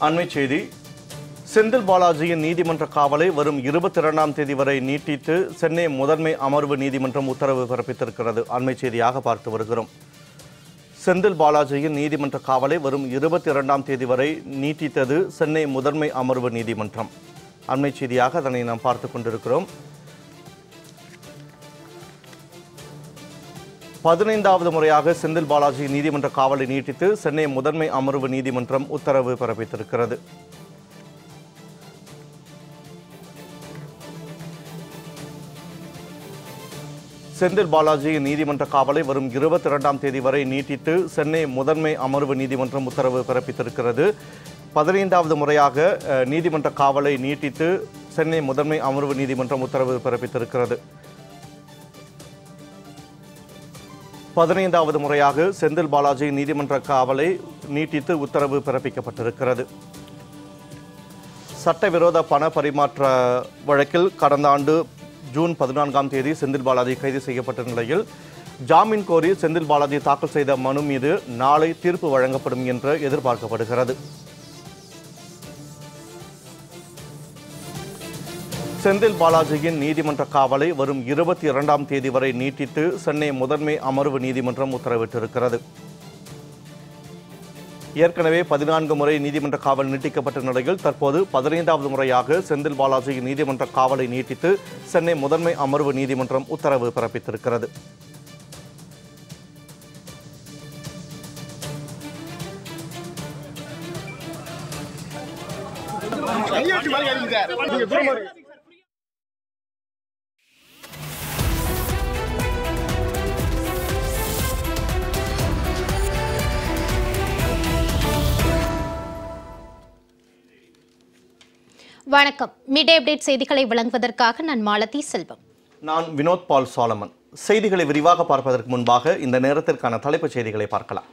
அண்மைச் செய்தி செந்தில் பாலாஜியின் நீதிமன்ற காவலை வரும் இருபத்தி இரண்டாம் தேதி வரை நீட்டித்து சென்னை முதன்மை அமர்வு நீதிமன்றம் உத்தரவு பிறப்பித்திருக்கிறது அண்மைச் செய்தியாக பார்த்து வருகிறோம் செந்தில் பாலாஜியின் நீதிமன்ற காவலை வரும் இருபத்தி இரண்டாம் தேதி வரை நீட்டித்தது சென்னை முதன்மை அமர்வு நீதிமன்றம் அண்மைச் செய்தியாக அதனை நாம் பார்த்து கொண்டிருக்கிறோம் பதினைந்தாவது முறையாக செந்தில் பாலாஜி நீதிமன்ற காவலை நீட்டித்து சென்னை முதன்மை அமர்வு நீதிமன்றம் உத்தரவு பிறப்பித்திருக்கிறது செந்தில் பாலாஜியின் நீதிமன்ற காவலை வரும் இருபத்தி இரண்டாம் தேதி வரை நீட்டித்து சென்னை முதன்மை அமர்வு நீதிமன்றம் உத்தரவு பிறப்பித்திருக்கிறது பதினைந்தாவது முறையாக அஹ், நீதிமன்ற காவலை நீட்டித்து சென்னை முதன்மை அமர்வு நீதிமன்றம் உத்தரவு பிறப்பித்திருக்கிறது பதினைந்தாவது முறையாக செந்தில் பாலாஜி நீதிமன்ற காவலை நீட்டித்து உத்தரவு பிறப்பிக்கப்பட்டிருக்கிறது சட்டவிரோத பண பரிமாற்ற வழக்கில் கடந்த ஆண்டு ஜூன் பதினான்காம் தேதி செந்தில் பாலாஜி கைது செய்யப்பட்ட நிலையில் ஜாமீன் கோரி செந்தில் பாலாஜி தாக்கல் செய்த மனு மீது நாளை தீர்ப்பு வழங்கப்படும் என்று எதிர்பார்க்கப்படுகிறது செந்தில் பாலாஜியின் நீதிமன்ற காவலை வரும் இருபத்தி இரண்டாம் தேதி வரை நீட்டித்து சென்னை முதன்மை அமர்வு நீதிமன்றம் உத்தரவிட்டிருக்கிறது ஏற்கனவே பதினான்கு முறை நீதிமன்ற காவல் நீட்டிக்கப்பட்ட நிலையில் தற்போது பதினைந்தாவது முறையாக செந்தில் பாலாஜியின் நீதிமன்ற காவலை நீட்டித்து சென்னை முதன்மை அமர்வு நீதிமன்றம் உத்தரவு பிறப்பித்திருக்கிறது கையெழுத்து மாதிரி அடிங்க சார் நீங்க தூரமா இருங்க. வணக்கம் மிட் அப்டேட் செய்திகளை வழங்குவதற்காக நான் மாலதி செல்வம் நான் வினோத் பால் சாலமன் செய்திகளை விரிவாக பார்ப்பதற்கு முன்பாக இந்த நேரத்திற்கான தலைப்புச் செய்திகளை பார்க்கலாம்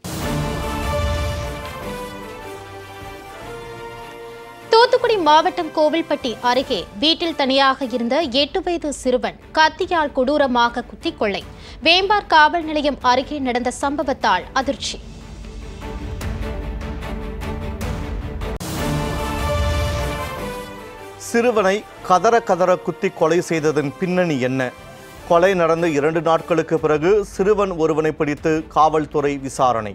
தூத்துக்குடி மாவட்டம் கோவில்பட்டி அருகே வீட்டில் தனியாக இருந்த எட்டு வயது சிறுவன் கத்தியால் கொடூரமாக குத்தி கொள்ளை வேம்பார் காவல் நிலையம் அருகே நடந்த சம்பவத்தால் அதிர்ச்சி சிறுவனை கதற கதற குத்தி கொலை செய்ததன் பின்னணி என்ன கொலை நடந்து இரண்டு நாட்களுக்கு பிறகு சிறுவன் ஒருவனை பிடித்து காவல்துறை விசாரணை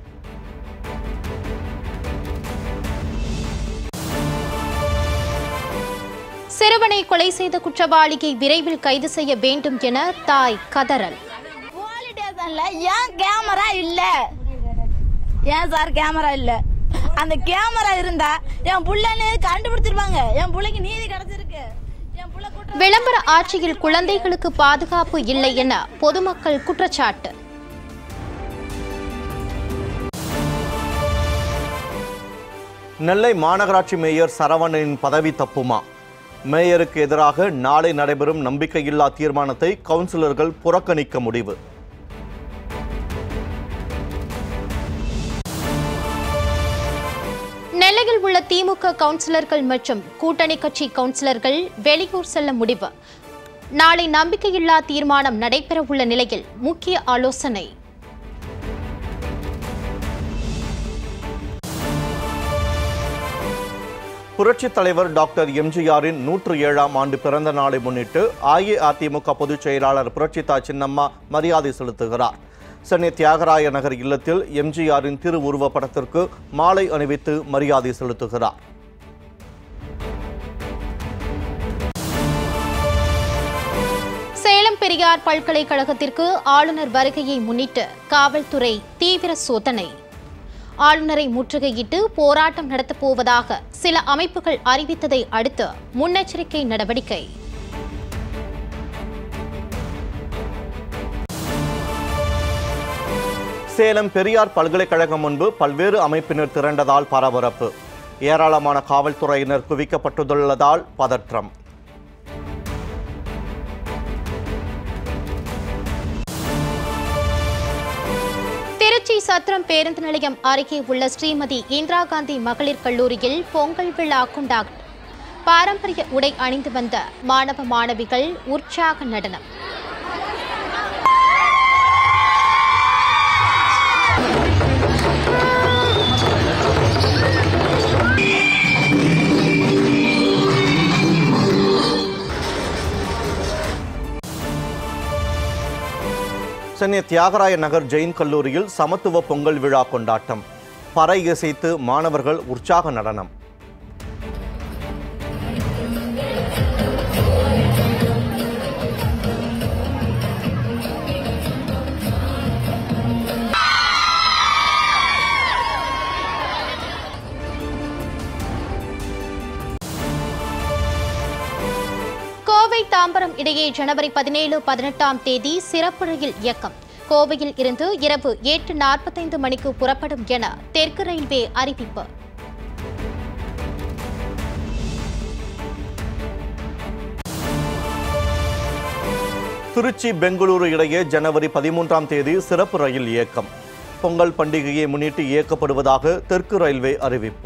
சிறுவனை கொலை செய்த குற்றவாளியை விரைவில் கைது செய்ய வேண்டும் என தாய் கதறல் போலீஸ் ஸ்டேஷன்ல ஏன் கேமரா இல்ல ஏன் சார் கேமரா இல்ல அந்த கேமரா இருந்தா என் புள்ளன்னு கண்டுபிடிச்சிருப்பாங்க என் புள்ளைக்கு நீதி கிடைச்சிருக்கு என் புள்ள குற்றம் விளம்பர ஆட்சியில் குழந்தைகளுக்கு பாதுகாப்பு இல்லை என பொதுமக்கள் குற்றச்சாட்டு நெல்லை மாநகராட்சி மேயர் சரவணனின் பதவி தப்புமா மேயருக்கு எதிராக நாளை நடைபெறும் நம்பிக்கையில்லா தீர்மானத்தை கவுன்சிலர்கள் புறக்கணிக்க முடிவு நெல்லையில் உள்ள திமுக கவுன்சிலர்கள் மற்றும் கூட்டணி கட்சி கவுன்சிலர்கள் வெளியூர் செல்ல முடிவு நாளை நம்பிக்கையில்லா தீர்மானம் நடைபெறவுள்ள நிலையில் முக்கிய ஆலோசனை புரட்சித் தலைவர் டாக்டர் எம்ஜிஆரின் நூற்று ஏழாம் ஆண்டு பிறந்த நாளை முன்னிட்டு அஇஅதிமுக பொதுச் செயலாளர் புரட்சிதா சின்னம்மா மரியாதை செலுத்துகிறார் சென்னை தியாகராய நகர் இல்லத்தில் எம்ஜிஆரின் திருவுருவப் படத்திற்கு மாலை அணிவித்து மரியாதை செலுத்துகிறார் சேலம் பெரியார் பல்கலைக்கழகத்திற்கு ஆளுநர் வருகையை முன்னிட்டு காவல்துறை தீவிர சோதனை ஆளுநரை முற்றுகையிட்டு போராட்டம் நடத்தப் போவதாக சில அமைப்புகள் அறிவித்ததை அடுத்து முன்னெச்சரிக்கை நடவடிக்கை சேலம் பெரியார் பல்கலைக்கழகம் முன்பு பல்வேறு அமைப்பினர் திரண்டதால் பரபரப்பு ஏராளமான காவல்துறையினர் குவிக்கப்பட்டுள்ளதால் பதற்றம் திருச்சி சத்திரம் பேருந்து நிலையம் அருகே உள்ள ஸ்ரீமதி இந்திரா காந்தி மகளிர் கல்லூரியில் பொங்கல் விழா கொண்டாட்டம் பாரம்பரிய உடை அணிந்து வந்த மாணவ மாணவிகள் உற்சாக நடனம் சென்னை தியாகராய நகர் ஜெயின் கல்லூரியில் சமத்துவ பொங்கல் விழா கொண்டாட்டம் பறை இசைத்து மாணவர்கள் உற்சாக நடனம் கோவை தாம்பரம் இடையே ஜனவரி பதினேழு பதினெட்டாம் தேதி சிறப்பு ரயில் இயக்கம் கோவையில் இருந்து இரவு எட்டு நாற்பத்தைந்து மணிக்கு புறப்படும் என தெற்கு ரயில்வே அறிவிப்பு திருச்சி பெங்களூரு இடையே ஜனவரி பதிமூன்றாம் தேதி சிறப்பு ரயில் இயக்கம் பொங்கல் பண்டிகையை முன்னிட்டு இயக்கப்படுவதாக தெற்கு ரயில்வே அறிவிப்பு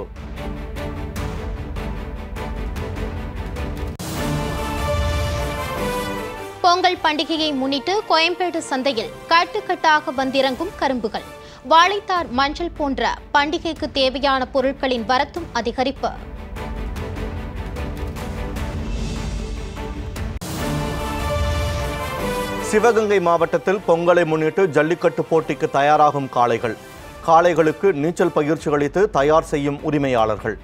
பொங்கல் பண்டிகையை முன்னிட்டு கோயம்பேடு சந்தையில் கட்டுக்கட்டாக வந்திறங்கும் கரும்புகள் வாழைத்தார் மஞ்சள் போன்ற பண்டிகைக்கு தேவையான பொருட்களின் வரத்தும் அதிகரிப்பு சிவகங்கை மாவட்டத்தில் பொங்கலை முன்னிட்டு ஜல்லிக்கட்டு போட்டிக்கு தயாராகும் காளைகள் காளைகளுக்கு நீச்சல் பயிற்சி அளித்து தயார் செய்யும் உரிமையாளர்கள்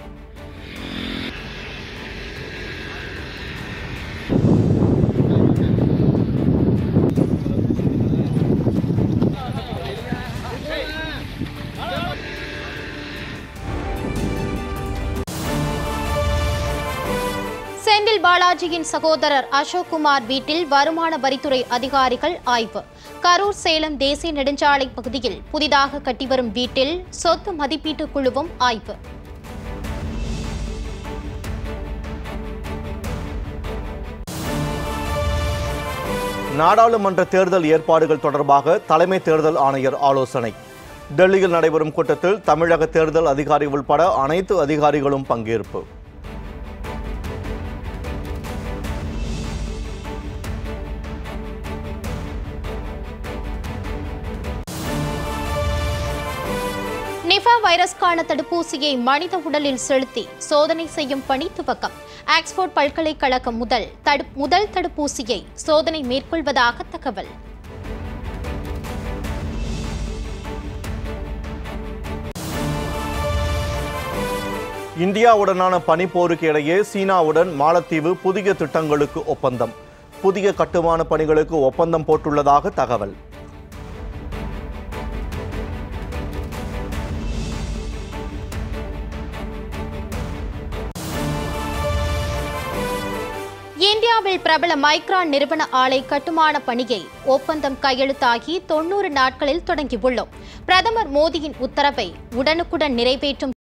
செந்தில் பாலாஜியின் சகோதரர் அசோக்குமார் வீட்டில் வருமான வரித்துறை அதிகாரிகள் ஆய்வு கரூர் சேலம் தேசிய நெடுஞ்சாலை பகுதியில் புதிதாக கட்டிவரும் வீட்டில் சொத்து மதிப்பீட்டு குழுவும் ஆய்வு நாடாளுமன்ற தேர்தல் ஏற்பாடுகள் தொடர்பாக தலைமை தேர்தல் ஆணையர் ஆலோசனை டெல்லியில் நடைபெறும் கூட்டத்தில் தமிழக தேர்தல் அதிகாரி உள்பட அனைத்து அதிகாரிகளும் பங்கேற்பு நிபா வைரஸ்கான தடுப்பூசியை மனித உடலில் செலுத்தி சோதனை செய்யும் பணி துவக்கம் ஆக்ஸ்போர்ட் பல்கலைக்கழகம் முதல் தடு முதல் தடுப்பூசியை சோதனை மேற்கொள்வதாக தகவல் இந்தியாவுடனான பனிப்போருக்கு இடையே சீனாவுடன் மாலத்தீவு புதிய திட்டங்களுக்கு ஒப்பந்தம் புதிய கட்டுமான பணிகளுக்கு ஒப்பந்தம் போட்டுள்ளதாக தகவல் இந்தியாவில் பிரபல மைக்ரான் நிறுவன ஆலை கட்டுமான பணியை ஒப்பந்தம் கையெழுத்தாகி தொன்னூறு நாட்களில் தொடங்கியுள்ளோம் பிரதமர் மோடியின் உத்தரவை உடனுக்குடன் நிறைவேற்றும்